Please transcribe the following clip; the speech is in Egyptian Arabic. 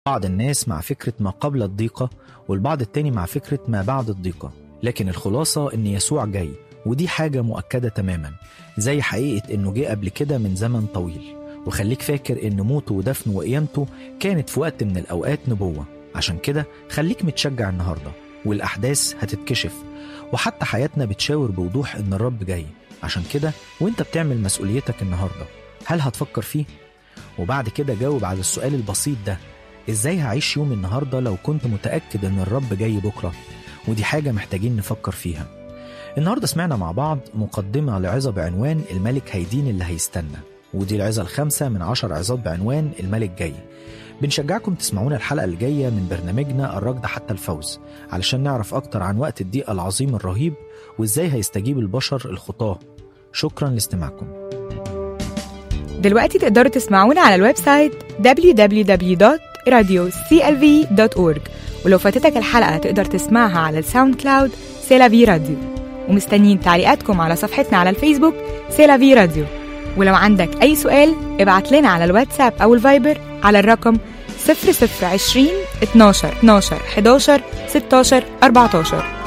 بعض الناس مع فكرة ما قبل الضيقة والبعض التاني مع فكرة ما بعد الضيقة لكن الخلاصة إن يسوع جاي ودي حاجة مؤكدة تماما زي حقيقة إنه جه قبل كده من زمن طويل وخليك فاكر إن موته ودفنه وقيامته كانت في وقت من الأوقات نبوة عشان كده خليك متشجع النهاردة والأحداث هتتكشف وحتى حياتنا بتشاور بوضوح إن الرب جاي عشان كده وإنت بتعمل مسؤوليتك النهاردة هل هتفكر فيه؟ وبعد كده جاوب على السؤال البسيط ده ازاي هعيش يوم النهارده لو كنت متاكد ان الرب جاي بكره ودي حاجه محتاجين نفكر فيها النهارده سمعنا مع بعض مقدمه لعظه بعنوان الملك هيدين اللي هيستنى ودي العظه الخامسه من عشر عظات بعنوان الملك جاي بنشجعكم تسمعونا الحلقه الجايه من برنامجنا الركض حتى الفوز علشان نعرف اكتر عن وقت الضيقه العظيم الرهيب وازاي هيستجيب البشر الخطاه شكرا لاستماعكم دلوقتي تقدروا تسمعونا على الويب سايت www.radioclv.org ولو فاتتك الحلقة تقدر تسمعها على الساوند كلاود سيلافي راديو ومستنيين تعليقاتكم على صفحتنا على الفيسبوك سيلافي راديو ولو عندك أي سؤال ابعت لنا على الواتساب أو الفايبر على الرقم 0020 12 12 11 16 14